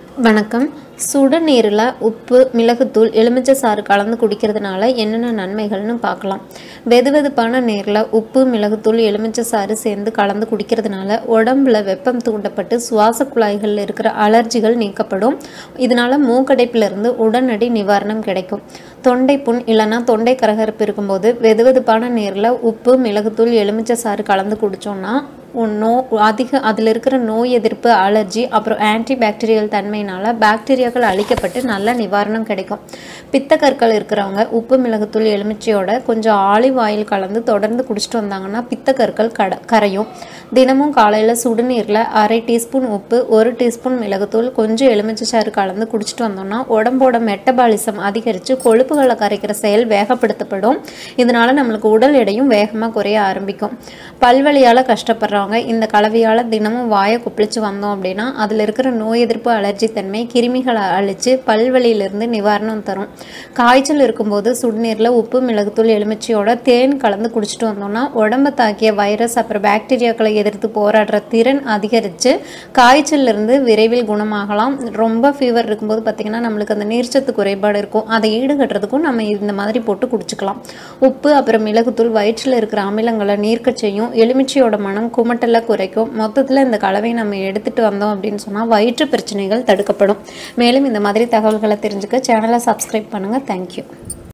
வணக்கம் சுடுநீரில் உப்பு மிளகுத்தூள் எலுமிச்சை சாறு கலந்து குடிக்கிறதுனால என்னென்ன நன்மைகள்னு பார்க்கலாம் வெதுவெதுப்பான நீரில் உப்பு மிளகுத்தூள் எலுமிச்சை சாறு சேர்ந்து கலந்து குடிக்கிறதுனால உடம்புல வெப்பம் தூண்டப்பட்டு சுவாச குழாய்களில் இருக்கிற அலர்ஜிகள் நீக்கப்படும் இதனால மூக்கடைப்பிலிருந்து உடனடி நிவாரணம் கிடைக்கும் தொண்டை புண் இல்லைன்னா தொண்டை கரகரப்பு இருக்கும்போது வெதுவெதுப்பான நீரில் உப்பு மிளகுத்தூள் எலுமிச்சை சாறு கலந்து குடித்தோம்னா நோ அதிக அதில் இருக்கிற நோய் எதிர்ப்பு அலர்ஜி அப்புறம் ஆன்டி பாக்டீரியல் தன்மையினால் பாக்டீரியாக்கள் அழிக்கப்பட்டு நல்ல நிவாரணம் கிடைக்கும் பித்தக்கற்கள் இருக்கிறவங்க உப்பு மிளகுத்தூள் எலுமிச்சையோட கொஞ்சம் ஆலிவ் ஆயில் கலந்து தொடர்ந்து குடிச்சிட்டு வந்தாங்கன்னா பித்தக்கற்கள் கட கரையும் தினமும் காலையில் சுடுநீரில் அரை டீஸ்பூன் உப்பு ஒரு டீஸ்பூன் மிளகுத்தூள் கொஞ்சம் எலுமிச்சை சாறு கலந்து குடிச்சிட்டு வந்தோம்னா உடம்போட மெட்டபாலிசம் அதிகரித்து கொழுப்புகளை கரைக்கிற செயல் வேகப்படுத்தப்படும் இதனால நம்மளுக்கு உடல் எடையும் வேகமாக குறைய ஆரம்பிக்கும் பல்வலியால் கஷ்டப்படுறவங்க இந்த கலவையால் தினமும் வாயை குப்பிளிச்சு வந்தோம் அப்படின்னா அதில் இருக்கிற நோய் எதிர்ப்பு அலர்ஜி தன்மை கிருமிகளை அழித்து பல்வலியிலிருந்து நிவாரணம் தரும் காய்ச்சல் இருக்கும்போது சுடுநீரில் உப்பு மிளகுத்தூள் எலுமிச்சையோட தேன் கலந்து குடிச்சிட்டு வந்தோம்னா உடம்பை தாக்கிய வைரஸ் அப்புறம் பாக்டீரியாக்களை எதிர்த்து போராடுற திறன் அதிகரித்து காய்ச்சல்ல இருந்து விரைவில் குணமாகலாம் ரொம்ப ஃபீவர் இருக்கும்போது பார்த்திங்கன்னா நம்மளுக்கு அந்த நீர்ச்சத்து குறைபாடு இருக்கும் அதை ஈடுகட்டுறதுக்கும் நம்ம இந்த மாதிரி போட்டு குடிச்சுக்கலாம் உப்பு அப்புறம் மிளகுத்தூள் வயிற்றில் இருக்கிற அமிலங்களை நீர்க்கச் செய்யும் எலுமிச்சையோட மனம் குமட்டலை குறைக்கும் மொத்தத்தில் இந்த கலவை நம்ம எடுத்துகிட்டு வந்தோம் அப்படின்னு சொன்னால் வயிற்று பிரச்சனைகள் தடுக்கப்படும் மேலும் இந்த மாதிரி தகவல்களை தெரிஞ்சுக்க சேனலை சப்ஸ்கிரைப் பண்ணுங்கள் தேங்க்யூ